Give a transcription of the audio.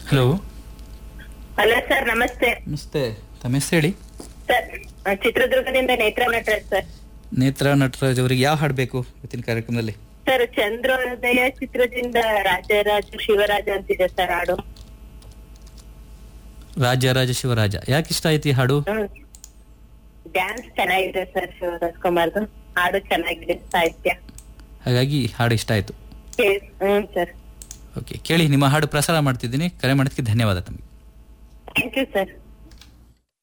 hello hello sir ನಮಸ್ತೆ ನಮಸ್ತೆ ತಮ್ಮ ಹೆಸರು ಹೇಳಿ ಸರ್ ಆ, ಚಿತ್ರದುರ್ಗದಿಂದ ನೇತ್ರ ನಟರಾಜ್ ಸರ್ ನೇತ್ರ ನಟರಾಜ್ ಅವರಿಗೆ ಯಾವ ಹಾಡು ಬೇಕು ಇವತ್ತಿನ ಕಾರ್ಯಕ್ರಮದಲ್ಲಿ ಸರ್ ಚಂದ್ರೋದಯ ಚಿತ್ರದಿಂದ ರಾಜರಾಜ ಶಿವರಾಜ ಅಂತಿದೆ ಸರ್ ಹಾಡು ರಾಜ ರಾಜ ಶಿವರಾಜ ಯಾಕೆ ಇಷ್ಟ ಆಯ್ತು ಈ ಹಾಡು ಡ್ಯಾನ್ಸ್ ಚೆನ್ನಾಗಿದೆ ಸರ್ ಶಿವರಾಜ್ ಕುಮಾರ್ದು ಹಾಡು ಚೆನ್ನಾಗಿದೆ ಸಾಹಿತ್ಯ ಹಾಗಾಗಿ ಈ ಹಾಡು ಇಷ್ಟ ಆಯ್ತು ಹೇ- ಹ್ಮ್ ಸರ್ ಓಕೆ ಕೇಳಿ ನಿಮ್ಮ ಹಾಡು ಪ್ರಸಾರ ಮಾಡ್ತಿದ್ದೀನಿ ಕರೆ ಮಾಡೋದಕ್ಕೆ ಧನ್ಯವಾದ ತಮಗೆ ಥ್ಯಾಂಕ್ ಯು ಸರ್